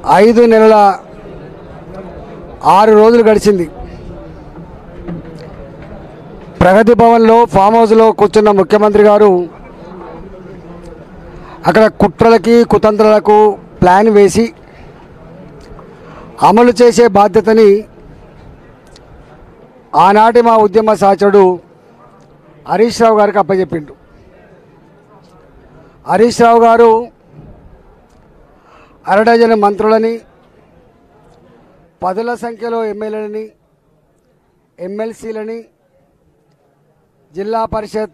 ఐదు నెలల ఆరు రోజులు గడిచింది ప్రగతి భవన్లో ఫామ్ హౌస్లో కూర్చున్న ముఖ్యమంత్రి గారు అక్కడ కుట్రలకి కుతంత్రాలకు ప్లాన్ వేసి అమలు చేసే బాధ్యతని ఆనాటి మా ఉద్యమ సహచరుడు హరీష్ రావు గారికి అప్పచెప్పిండు హరీష్ రావు గారు అరడజన మంత్రులని పదుల సంఖ్యలో ఎమ్మెల్యేలని ఎమ్మెల్సీలని జిల్లా పరిషత్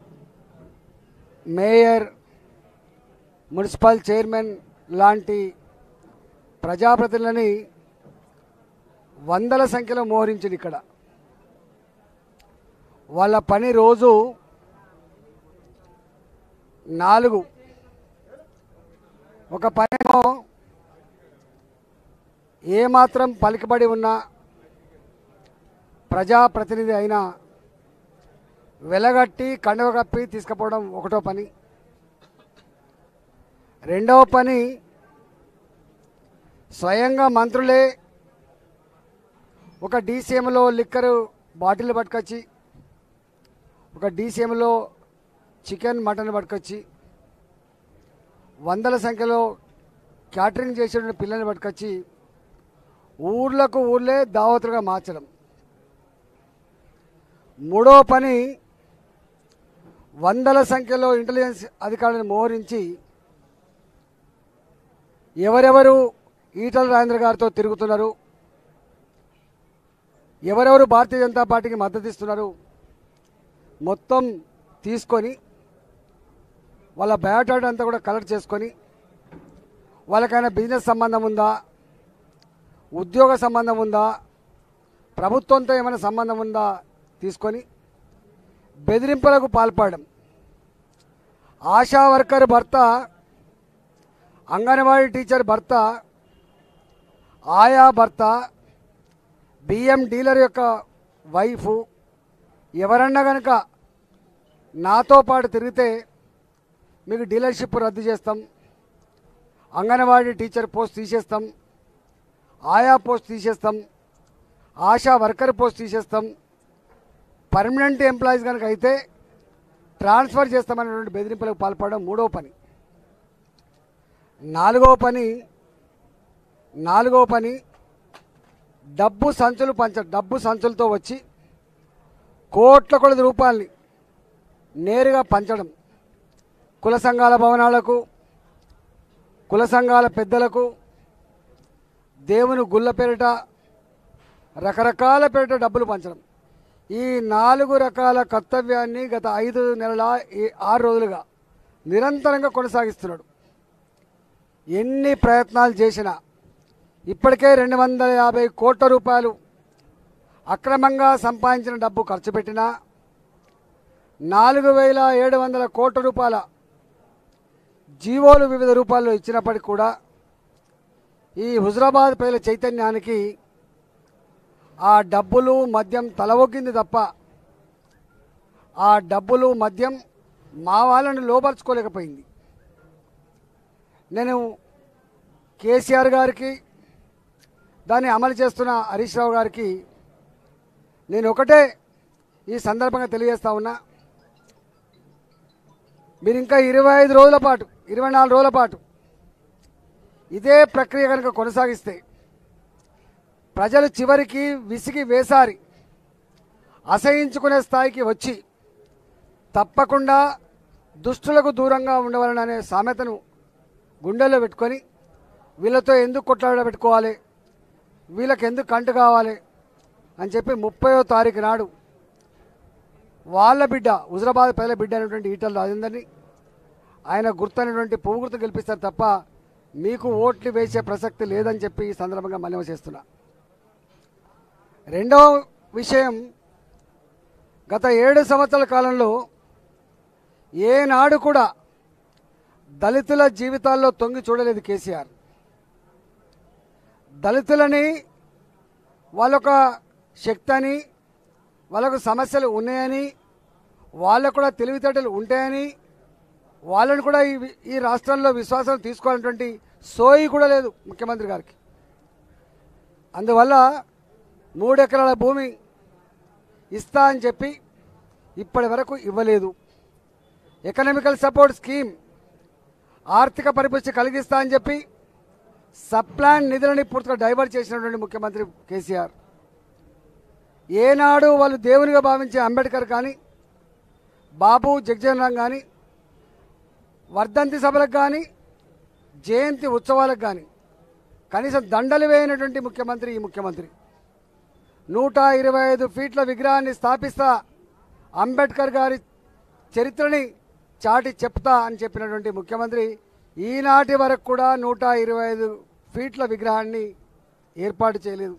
మేయర్ మున్సిపల్ చైర్మన్ లాంటి ప్రజాప్రతినిధులని వందల సంఖ్యలో మోహరించింది ఇక్కడ వాళ్ళ పని రోజు నాలుగు ఒక పనేమో ఏమాత్రం పలికబడి ఉన్న ప్రజాప్రతినిధి అయినా వెలగట్టి కండువ కప్పి తీసుకుపోవడం ఒకటో పని రెండవ పని స్వయంగా మంత్రులే ఒక డీసీఎంలో లిక్కర్ బాటిల్ పట్టుకొచ్చి ఒక డీసీఎంలో చికెన్ మటన్ పట్టుకొచ్చి వందల సంఖ్యలో క్యాటరింగ్ చేసే పిల్లల్ని పట్టుకొచ్చి ఊర్లకు ఊర్లే దావతులుగా మార్చడం మూడో పని వందల సంఖ్యలో ఇంటెలిజెన్స్ అధికారులను మోహరించి ఎవరెవరు ఈటల రాజేంద్ర గారితో తిరుగుతున్నారు ఎవరెవరు భారతీయ జనతా పార్టీకి మద్దతు ఇస్తున్నారు మొత్తం తీసుకొని వాళ్ళ బయోడాటా అంతా కూడా కలెక్ట్ చేసుకొని వాళ్ళకైనా బిజినెస్ సంబంధం ఉందా ఉద్యోగ సంబంధం ఉందా ప్రభుత్వంతో ఏమైనా సంబంధం ఉందా తీసుకొని బెదిరింపులకు పాల్పడడం ఆశా వర్కర్ భర్త అంగన్వాడీ టీచర్ భర్త ఆయా భర్త బియ్యం డీలర్ యొక్క వైఫ్ ఎవరన్నా కనుక నాతో పాటు తిరిగితే మీకు డీలర్షిప్ రద్దు చేస్తాం అంగన్వాడీ టీచర్ పోస్ట్ తీసేస్తాం ఆయా పోస్ట్ తీసేస్తాం ఆశా వర్కర్ పోస్ట్ తీసేస్తాం పర్మనెంట్ ఎంప్లాయీస్ కనుక అయితే ట్రాన్స్ఫర్ చేస్తామనేటువంటి బెదిరింపులకు పాల్పడడం మూడవ పని నాలుగవ పని నాలుగవ పని డబ్బు సంచులు పంచ డబ్బు సంచులతో వచ్చి కోట్ల కొలది రూపాయల్ని నేరుగా పంచడం కుల సంఘాల భవనాలకు కుల సంఘాల పెద్దలకు దేవుని గుళ్ళ పేరిట రకరకాల పేరిట డబ్బులు పంచడం ఈ నాలుగు రకాల కర్తవ్యాన్ని గత ఐదు నెలల ఈ ఆరు రోజులుగా నిరంతరంగా కొనసాగిస్తున్నాడు ఎన్ని ప్రయత్నాలు చేసినా ఇప్పటికే రెండు వందల యాభై కోట్ల రూపాయలు అక్రమంగా సంపాదించిన డబ్బు ఖర్చు పెట్టినా నాలుగు వేల ఏడు వందల కోట్ల రూపాయల జీవోలు వివిధ రూపాల్లో ఇచ్చినప్పటికీ కూడా ఈ హుజరాబాద్ ప్రజల చైతన్యానికి ఆ డబ్బులు మద్యం తలవొగ్గింది తప్ప ఆ డబ్బులు మద్యం మా వాళ్ళని లోపరుచుకోలేకపోయింది నేను కేసీఆర్ గారికి దాన్ని అమలు చేస్తున్న హరీష్ రావు గారికి నేను ఒకటే ఈ సందర్భంగా తెలియజేస్తా ఉన్నా మీరు ఇంకా ఇరవై ఐదు రోజుల పాటు ఇరవై నాలుగు రోజుల పాటు ఇదే ప్రక్రియ కనుక కొనసాగిస్తే ప్రజలు చివరికి విసిగి వేసారి అసహించుకునే స్థాయికి వచ్చి తప్పకుండా దుష్టులకు దూరంగా ఉండవాలనే సామెతను గుండెల్లో పెట్టుకొని వీళ్ళతో ఎందుకు కొట్లాడ పెట్టుకోవాలి వీళ్ళకి ఎందుకు కంటు కావాలి అని చెప్పి ముప్పయో తారీఖు నాడు వాళ్ళ బిడ్డ హుజరాబాద్ ప్రజల బిడ్డ అయినటువంటి ఈటల రాజేందర్ని ఆయన గుర్తైనటువంటి పువ్వు గుర్తు గెలిపిస్తారు తప్ప మీకు ఓట్లు వేసే ప్రసక్తి లేదని చెప్పి ఈ సందర్భంగా మళ్ళీ చేస్తున్నా రెండవ విషయం గత ఏడు సంవత్సరాల కాలంలో ఏనాడు కూడా దళితుల జీవితాల్లో తొంగి చూడలేదు కేసీఆర్ దళితులని వాళ్ళొక శక్తి అని వాళ్ళకు సమస్యలు ఉన్నాయని వాళ్ళకు కూడా తెలివితేటలు ఉంటాయని వాళ్ళని కూడా ఈ ఈ రాష్ట్రంలో విశ్వాసం తీసుకోవాలన్నటువంటి సోయి కూడా లేదు ముఖ్యమంత్రి గారికి అందువల్ల మూడు ఎకరాల భూమి ఇస్తా అని చెప్పి ఇప్పటి వరకు ఇవ్వలేదు ఎకనామికల్ సపోర్ట్ స్కీమ్ ఆర్థిక పరిపుష్టి కలిగిస్తా అని చెప్పి సప్లాన్ నిధులని పూర్తిగా డైవర్ట్ చేసినటువంటి ముఖ్యమంత్రి కేసీఆర్ ఏనాడు వాళ్ళు దేవునిగా భావించే అంబేద్కర్ కానీ బాబు జగజీవన్ రామ్ కానీ వర్ధంతి సభలకు కానీ జయంతి ఉత్సవాలకు కానీ కనీసం దండలు వేయనటువంటి ముఖ్యమంత్రి ఈ ముఖ్యమంత్రి నూట ఇరవై ఐదు ఫీట్ల విగ్రహాన్ని స్థాపిస్తా అంబేద్కర్ గారి చరిత్రని చాటి చెప్తా అని చెప్పినటువంటి ముఖ్యమంత్రి ఈనాటి వరకు కూడా నూట ఇరవై ఐదు ఫీట్ల విగ్రహాన్ని ఏర్పాటు చేయలేదు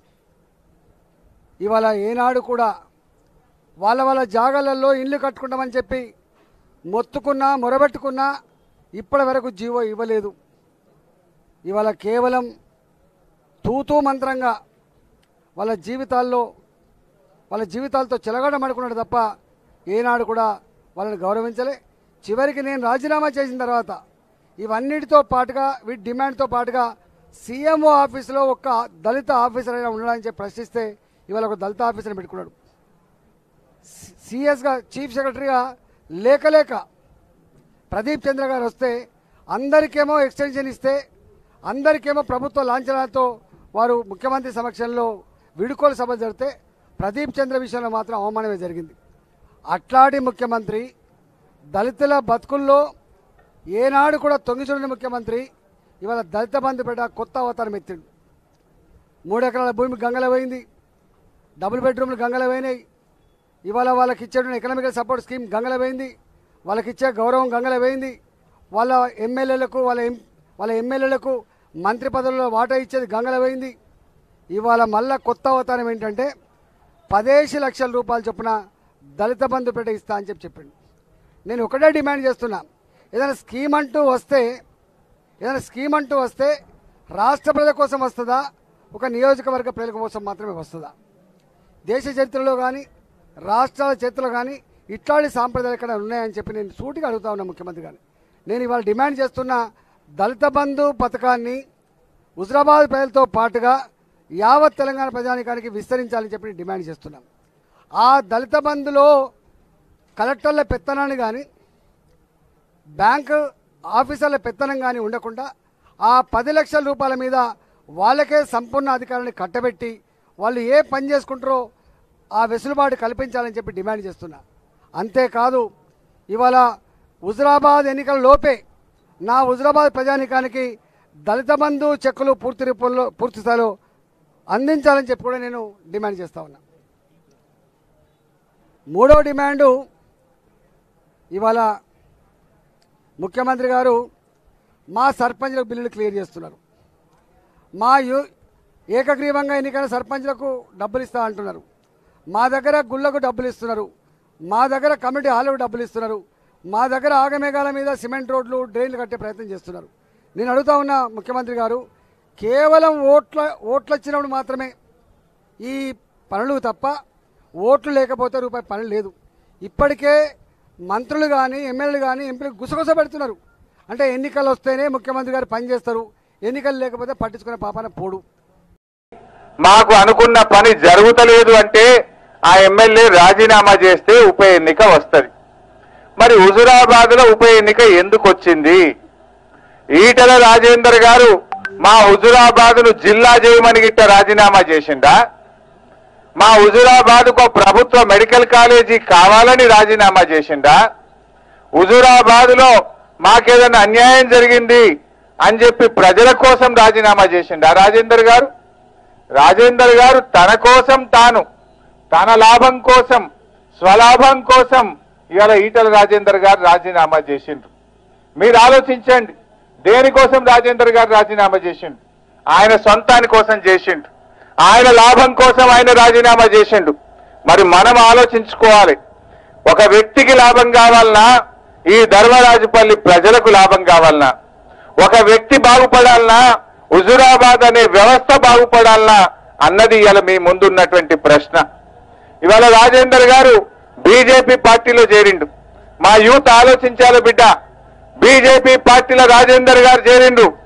ఇవాళ ఏనాడు కూడా వాళ్ళ వాళ్ళ జాగాలలో ఇల్లు కట్టుకుంటామని చెప్పి మొత్తుకున్నా మొరబెట్టుకున్నా ఇప్పటి వరకు జీవో ఇవ్వలేదు ఇవాళ కేవలం తూతూ మంత్రంగా వాళ్ళ జీవితాల్లో వాళ్ళ జీవితాలతో చెలగడమడుకున్నాడు తప్ప ఏనాడు కూడా వాళ్ళని గౌరవించలే చివరికి నేను రాజీనామా చేసిన తర్వాత ఇవన్నిటితో పాటుగా వీటి డిమాండ్తో పాటుగా సీఎంఓ ఆఫీసులో ఒక దళిత ఆఫీసర్ అయినా ఉండడానికి చెప్పి ప్రశ్నిస్తే ఇవాళ ఒక దళిత ఆఫీసర్ని పెట్టుకున్నాడు సిఎస్గా చీఫ్ సెక్రటరీగా లేక లేక ప్రదీప్ చంద్ర గారు వస్తే అందరికేమో ఎక్స్టెన్షన్ ఇస్తే అందరికేమో ప్రభుత్వ లాంఛనాలతో వారు ముఖ్యమంత్రి సమక్షంలో విడుకోలు సభ జరిగితే ప్రదీప్ చంద్ర విషయంలో మాత్రం అవమానమే జరిగింది అట్లాంటి ముఖ్యమంత్రి దళితుల బతుకుల్లో ఏనాడు కూడా తొంగి చూడని ముఖ్యమంత్రి ఇవాళ దళిత బంధు పెట్ట కొత్త అవతారం ఎత్తిండు మూడు ఎకరాల భూమి గంగల పోయింది డబుల్ బెడ్రూమ్లు గంగల పోయినాయి ఇవాళ వాళ్ళకి ఇచ్చేటువంటి ఎకనామికల్ సపోర్ట్ స్కీమ్ గంగల పోయింది వాళ్ళకి ఇచ్చే గౌరవం గంగల పోయింది వాళ్ళ ఎమ్మెల్యేలకు వాళ్ళ ఎం వాళ్ళ ఎమ్మెల్యేలకు మంత్రి పదవుల్లో వాటా ఇచ్చేది గంగల పోయింది ఇవాళ మళ్ళా కొత్త అవతారం ఏంటంటే పదేసి లక్షల రూపాయలు చొప్పున దళిత బంధు పెట్ట ఇస్తా అని చెప్పి చెప్పిండు నేను ఒకటే డిమాండ్ చేస్తున్నా ఏదైనా స్కీమ్ అంటూ వస్తే ఏదైనా స్కీమ్ అంటూ వస్తే రాష్ట్ర ప్రజల కోసం వస్తుందా ఒక నియోజకవర్గ ప్రజల కోసం మాత్రమే వస్తుందా దేశ చరిత్రలో కానీ రాష్ట్రాల చరిత్రలో కానీ ఇట్లాంటి సాంప్రదాయాలు ఎక్కడ ఉన్నాయని చెప్పి నేను సూటిగా అడుగుతా ఉన్నా ముఖ్యమంత్రి గారిని నేను ఇవాళ డిమాండ్ చేస్తున్న దళిత బంధు పథకాన్ని హుజరాబాద్ ప్రజలతో పాటుగా యావత్ తెలంగాణ ప్రజానికానికి విస్తరించాలని చెప్పి నేను డిమాండ్ చేస్తున్నాం ఆ దళిత బంధులో కలెక్టర్ల పెత్తనాన్ని కానీ బ్యాంకు ఆఫీసర్ల పెత్తనం కానీ ఉండకుండా ఆ పది లక్షల రూపాయల మీద వాళ్ళకే సంపూర్ణ అధికారాన్ని కట్టబెట్టి వాళ్ళు ఏ పని చేసుకుంటారో ఆ వెసులుబాటు కల్పించాలని చెప్పి డిమాండ్ చేస్తున్నా అంతేకాదు ఇవాళ హుజరాబాద్ ఎన్నికల లోపే నా హుజరాబాద్ ప్రజానికానికి దళిత బంధు చెక్కులు పూర్తి రూపంలో పూర్తి స్థాయిలో అందించాలని చెప్పి కూడా నేను డిమాండ్ చేస్తా ఉన్నా మూడో డిమాండు ఇవాళ ముఖ్యమంత్రి గారు మా సర్పంచ్లకు బిల్లులు క్లియర్ చేస్తున్నారు మా యు ఏకగ్రీవంగా ఎన్నికైన సర్పంచ్లకు డబ్బులు ఇస్తా అంటున్నారు మా దగ్గర గుళ్ళకు డబ్బులు ఇస్తున్నారు మా దగ్గర కమిటీ హాలకు డబ్బులు ఇస్తున్నారు మా దగ్గర ఆగమేఘాల మీద సిమెంట్ రోడ్లు డ్రైన్లు కట్టే ప్రయత్నం చేస్తున్నారు నేను అడుగుతా ఉన్నా ముఖ్యమంత్రి గారు కేవలం ఓట్ల ఓట్లు వచ్చినప్పుడు మాత్రమే ఈ పనులు తప్ప ఓట్లు లేకపోతే రూపాయి పని లేదు ఇప్పటికే మంత్రులు కానీ ఎమ్మెల్యేలు కానీ ఎంపీలు గుసగుస పెడుతున్నారు అంటే ఎన్నికలు వస్తేనే ముఖ్యమంత్రి గారు పనిచేస్తారు ఎన్నికలు లేకపోతే పట్టించుకునే పాపాన పోడు మాకు అనుకున్న పని జరుగుతలేదు అంటే ఆ ఎమ్మెల్యే రాజీనామా చేస్తే ఉప ఎన్నిక వస్తుంది మరి హుజురాబాద్ లో ఉప ఎన్నిక ఎందుకు వచ్చింది ఈటల రాజేందర్ గారు మా హుజురాబాద్ ను జిల్లా చేయమని గిట్ట రాజీనామా చేసిండా మా హుజురాబాద్ కు ప్రభుత్వ మెడికల్ కాలేజీ కావాలని రాజీనామా చేసిండా హుజురాబాద్ లో మాకేదైనా అన్యాయం జరిగింది అని చెప్పి ప్రజల కోసం రాజీనామా చేసిండా రాజేందర్ గారు రాజేందర్ గారు తన కోసం తాను తన లాభం కోసం స్వలాభం కోసం ఇవాళ ఈటల రాజేందర్ గారు రాజీనామా చేసిండ్రు మీరు ఆలోచించండి దేనికోసం రాజేందర్ గారు రాజీనామా చేసిండు ఆయన సొంతాని కోసం చేసిండు ఆయన లాభం కోసం ఆయన రాజీనామా చేసిండు మరి మనం ఆలోచించుకోవాలి ఒక వ్యక్తికి లాభం కావాలన్నా ఈ ధర్మరాజుపల్లి ప్రజలకు లాభం కావాలన్నా ఒక వ్యక్తి బాగుపడాలన్నా హుజురాబాద్ అనే వ్యవస్థ బాగుపడాలన్నా అన్నది ఇవాళ మీ ముందున్నటువంటి ప్రశ్న ఇవాళ రాజేందర్ గారు బీజేపీ పార్టీలో చేరిండు మా యూత్ ఆలోచించాలి బిడ్డ బీజేపీ పార్టీలో రాజేందర్ గారు చేరిండు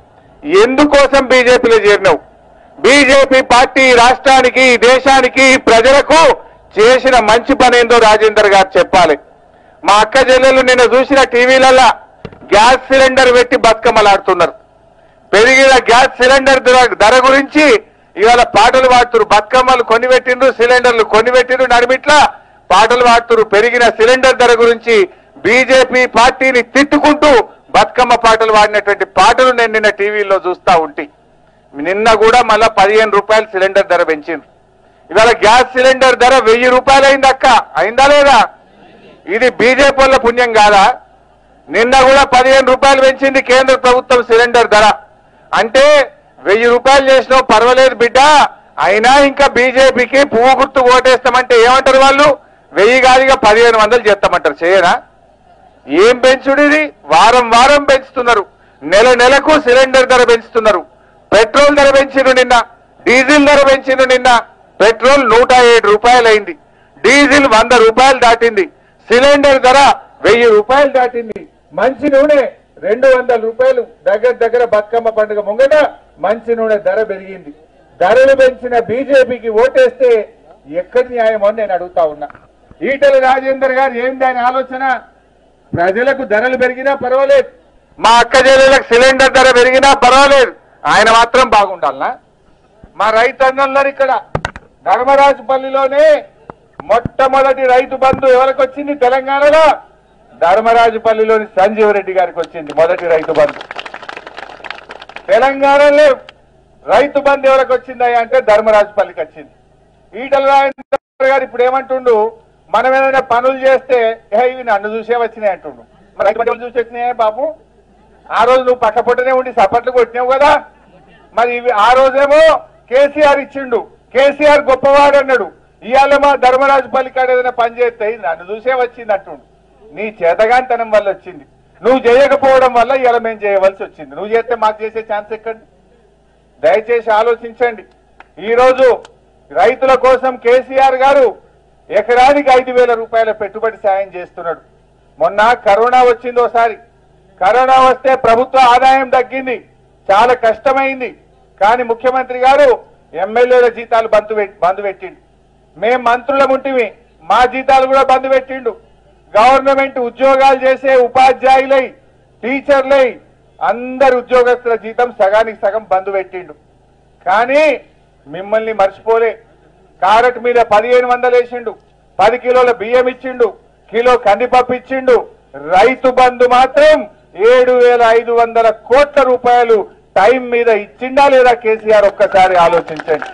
ఎందుకోసం బీజేపీలో చేరినావు బీజేపీ పార్టీ ఈ రాష్ట్రానికి ఈ దేశానికి ఈ ప్రజలకు చేసిన మంచి పని ఏందో రాజేందర్ గారు చెప్పాలి మా అక్క చెల్లెలు నిన్న చూసిన టీవీలల్లా గ్యాస్ సిలిండర్ పెట్టి బతుకమ్మలాడుతున్నారు పెరిగిన గ్యాస్ సిలిండర్ ధర- ధర గురించి ఇవాళ పాటలు పాడుతున్నారు బతుకమ్మలు కొని పెట్టిండ్రు సిలిండర్లు కొని పెట్టిండ్రు నడిమిట్లా పాటలు పాడుతున్నారు పెరిగిన సిలిండర్ ధర గురించి బీజేపీ పార్టీని తిట్టుకుంటూ బతుకమ్మ పాటలు పాడినటువంటి పాటలు నేను నిన్న టీవీలో చూస్తా ఉంటి నిన్న కూడా మళ్ళా పదిహేను రూపాయలు సిలిండర్ ధర పెంచిండ్రు ఇవాళ గ్యాస్ సిలిండర్ ధర వెయ్యి రూపాయలు అయింది అక్క అయిందా లేదా ఇది బీజేపీ వాళ్ళ పుణ్యం కాదా నిన్న కూడా పదిహేను రూపాయలు పెంచింది కేంద్ర ప్రభుత్వం సిలిండర్ ధర అంటే వెయ్యి రూపాయలు చేసినావు పర్వాలేదు బిడ్డ అయినా ఇంకా బీజేపీకి పువ్వు గుర్తు ఓటేస్తామంటే ఏమంటారు వాళ్ళు వెయ్యి కాదుగా పదిహేను వందలు చేస్తామంటారు చేయరా ఏం పెంచుడు ఇది వారం వారం పెంచుతున్నారు నెల నెలకు సిలిండర్ ధర పెంచుతున్నారు పెట్రోల్ ధర పెంచిండ్రు నిన్న డీజిల్ ధర పెంచిండ్రు నిన్న పెట్రోల్ నూట ఏడు రూపాయలు అయింది డీజిల్ వంద రూపాయలు దాటింది సిలిండర్ ధర వెయ్యి రూపాయలు దాటింది మంచి నూనె రెండు వందల రూపాయలు దగ్గర దగ్గర బతుకమ్మ పండుగ ముంగట మంచి నూనె ధర పెరిగింది ధరలు పెంచిన బీజేపీకి ఓటేస్తే ఎక్కడి న్యాయం అని నేను అడుగుతా ఉన్నా ఈటల రాజేందర్ గారు ఏం దాని ఆలోచన ప్రజలకు ధరలు పెరిగినా పర్వాలేదు మా అక్క చెల్లెలకు సిలిండర్ ధర పెరిగినా పర్వాలేదు ఆయన మాత్రం బాగుండాలనా మా రైతాంగంలో ఇక్కడ ధర్మరాజుపల్లిలోనే మొట్టమొదటి రైతు బంధు ఎవరికి వచ్చింది తెలంగాణలో ధర్మరాజుపల్లిలోని సంజీవ్ రెడ్డి గారికి వచ్చింది మొదటి రైతు బంధు తెలంగాణలో రైతు బంధు ఎవరికి వచ్చిందా అంటే ధర్మరాజుపల్లికి వచ్చింది ఈటల రాజేంద్ర గారు ఇప్పుడు ఏమంటుండు మనం ఏమైనా పనులు చేస్తే "ఏ, ఇవి నన్ను చూసే వచ్చినాయి అంటుండు మరి రైతు బంధువులు చూసి వచ్చినాయే బాబు ఆ రోజు నువ్వు పక్క పొట్టనే ఉండి సపట్లు కొట్టినావు కదా మరి ఇవి ఆ రోజేమో కేసీఆర్ ఇచ్చిండు కేసీఆర్ గొప్పవాడు అన్నాడు ఇవాళ మా ధర్మరాజుపల్లి కాడ ఏదైనా పని చేస్తే ఇది నన్ను చూసే వచ్చింది అంటుండు నీ చేతగాంతనం వల్ల వచ్చింది నువ్వు చేయకపోవడం వల్ల ఇవాళ మేము చేయవలసి వచ్చింది నువ్వు చేస్తే మాకు చేసే ఛాన్స్ ఎక్కండి దయచేసి ఆలోచించండి ఈ రోజు రైతుల కోసం కేసీఆర్ గారు ఎకరానికి ఐదు వేల రూపాయల పెట్టుబడి సాయం చేస్తున్నాడు మొన్న కరోనా వచ్చింది ఒకసారి కరోనా వస్తే ప్రభుత్వ ఆదాయం తగ్గింది చాలా కష్టమైంది కానీ ముఖ్యమంత్రి గారు ఎమ్మెల్యేల జీతాలు బంద్ పెట్- బంద్ పెట్టిండు మేం మంత్రులం ఉంటివి మా జీతాలు కూడా బంద్ పెట్టిండు గవర్నమెంట్ ఉద్యోగాలు చేసే ఉపాధ్యాయులై టీచర్లై అందరు ఉద్యోగస్తుల జీతం సగానికి సగం బంద్ పెట్టిండు కానీ మిమ్మల్ని మర్చిపోలే కారట్ మీద పదిహేను వందలు వేసిండు పది కిలోల బియ్యం ఇచ్చిండు కిలో కందిపప్పు ఇచ్చిండు రైతు బంధు మాత్రం ఏడు వేల ఐదు వందల కోట్ల రూపాయలు టైం మీద ఇచ్చిండా లేదా కేసీఆర్ ఒక్కసారి ఆలోచించండి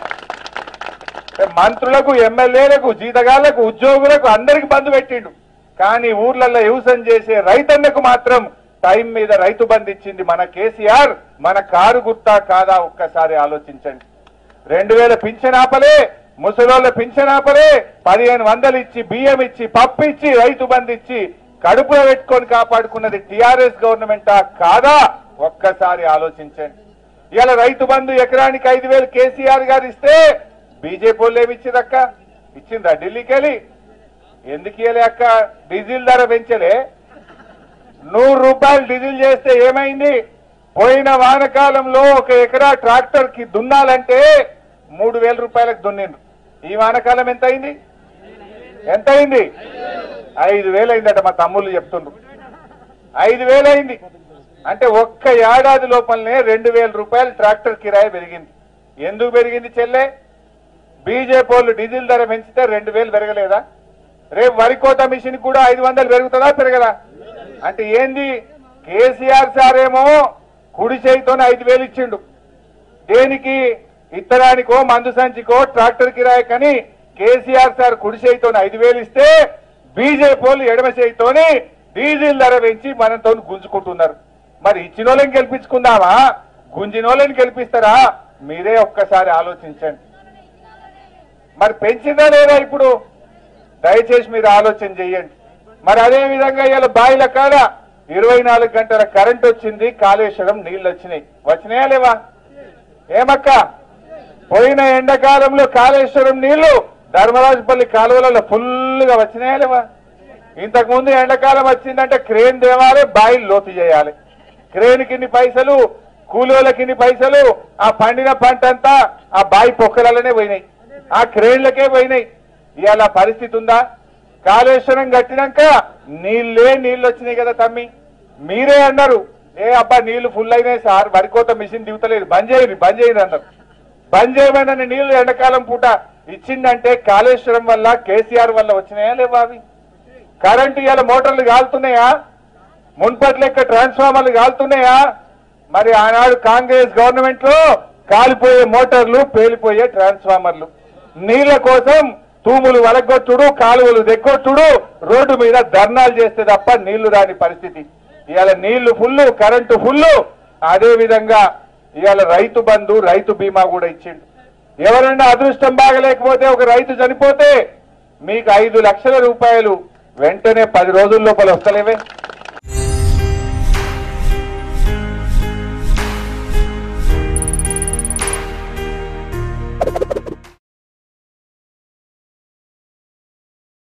మంత్రులకు ఎమ్మెల్యేలకు జీతగాళ్లకు ఉద్యోగులకు అందరికి బంధు పెట్టిండు కానీ ఊర్లలో వ్యవసాయం చేసే రైతన్నకు మాత్రం టైం మీద రైతు బంధు ఇచ్చింది మన కేసీఆర్ మన కారు గుర్తా కాదా ఒక్కసారి ఆలోచించండి రెండు వేల పింఛన్ ఆపలే ముసలోళ్ళ పింఛన్ ఆపలే పదిహేను వందలు ఇచ్చి బియ్యం ఇచ్చి పప్పు ఇచ్చి రైతు బంధు ఇచ్చి కడుపులో పెట్టుకొని కాపాడుకున్నది టిఆర్ఎస్ గవర్నమెంటా కాదా ఒక్కసారి ఆలోచించండి ఇవాళ రైతు బంధు ఎకరానికి ఐదు వేలు కేసీఆర్ గారు ఇస్తే బీజేపీ వాళ్ళు ఏమి ఇచ్చిందక్క ఇచ్చిందా ఢిల్లీకి వెళ్ళి ఎందుకు ఇవ్వలే అక్క డీజిల్ ధర పెంచలే నూరు రూపాయలు డీజిల్ చేస్తే ఏమైంది పోయిన వానకాలంలో ఒక ఎకరా ట్రాక్టర్ కి దున్నాలంటే మూడు వేల రూపాయలకు దున్నిండ్రు ఈ వానకాలం ఎంత అయింది ఎంత అయింది ఐదు వేలు అయిందట మా తమ్ముళ్ళు చెప్తుండ్రు ఐదు వేలు అయింది అంటే ఒక్క ఏడాది లోపలనే రెండు వేల రూపాయలు ట్రాక్టర్ కిరాయి పెరిగింది ఎందుకు పెరిగింది చెల్లె బీజేపీ వాళ్ళు డీజిల్ ధర పెంచితే రెండు వేలు పెరగలేదా రేపు వరి కోత మిషన్ కూడా ఐదు వందలు పెరుగుతుందా పెరగదా అంటే ఏంది కేసీఆర్ సార్ ఏమో కుడి చేయితోనే ఐదు వేలు ఇచ్చిండు దేనికి ఇత్తనానికో మందు సంచికో ట్రాక్టర్ కిరాయి కానీ కేసీఆర్ సార్ కుడి చేయితోని ఐదు వేలు ఇస్తే బీజేపీ వాళ్ళు ఎడమ చేయితోని డీజిల్ ధర పెంచి మనతో గుంజుకుంటున్నారు మరి ఇచ్చిన వాళ్ళని గెలిపించుకుందామా గుంజిన వాళ్ళని గెలిపిస్తారా మీరే ఒక్కసారి ఆలోచించండి మరి పెంచిందా లేదా ఇప్పుడు దయచేసి మీరు ఆలోచన చెయ్యండి మరి అదే విధంగా ఇవాళ బాయిల కాడ ఇరవై నాలుగు గంటల కరెంట్ వచ్చింది కాళేశ్వరం నీళ్లు వచ్చినాయి వచ్చినాయా లేవా ఏమక్క పోయిన ఎండాకాలంలో కాళేశ్వరం నీళ్లు ధర్మరాజుపల్లి కాలువలలో ఫుల్గా వచ్చినాయా లేవా ఇంతకు ముందు ఎండాకాలం వచ్చిందంటే క్రేన్ దేవాలి బాయిలు లోతు చేయాలి క్రేన్ కిన్ని పైసలు కూలోళ్ళకి ఇన్ని పైసలు ఆ పండిన పంట అంతా ఆ బాయి పొక్కలలోనే పోయినాయి ఆ క్రేన్లకే పోయినాయి ఇవాళ పరిస్థితి ఉందా కాళేశ్వరం కట్టినాక నీళ్ళే నీళ్ళు వచ్చినాయి కదా తమ్మి మీరే అన్నారు ఏ అబ్బా నీళ్లు ఫుల్ అయినాయి సార్ వరికోత మిషన్ దిగుతలేదు బంద్ చేయండి బంద్ చేయండి అన్నారు బంద్ చేయమని నీళ్లు ఎండాకాలం పూట ఇచ్చిందంటే కాళేశ్వరం వల్ల కేసీఆర్ వల్ల వచ్చినాయా లేవా అవి కరెంటు ఇవాళ మోటార్లు కాలుతున్నాయా మున్పటి లెక్క ట్రాన్స్ఫార్మర్లు కాలుతున్నాయా మరి ఆనాడు కాంగ్రెస్ గవర్నమెంట్ లో కాలిపోయే మోటార్లు పేలిపోయే ట్రాన్స్ఫార్మర్లు నీళ్ల కోసం తూములు వలగొట్టుడు కాలువలు దెగ్గొట్టుడు రోడ్డు మీద ధర్నాలు చేస్తే తప్ప నీళ్లు రాని పరిస్థితి ఇవాళ నీళ్లు ఫుల్లు కరెంటు ఫుల్లు అదే విధంగా ఇవాళ రైతు బంధు రైతు బీమా కూడా ఇచ్చిండు ఎవరైనా అదృష్టం బాగలేకపోతే ఒక రైతు చనిపోతే మీకు ఐదు లక్షల రూపాయలు వెంటనే పది రోజుల లోపల వస్తలేవే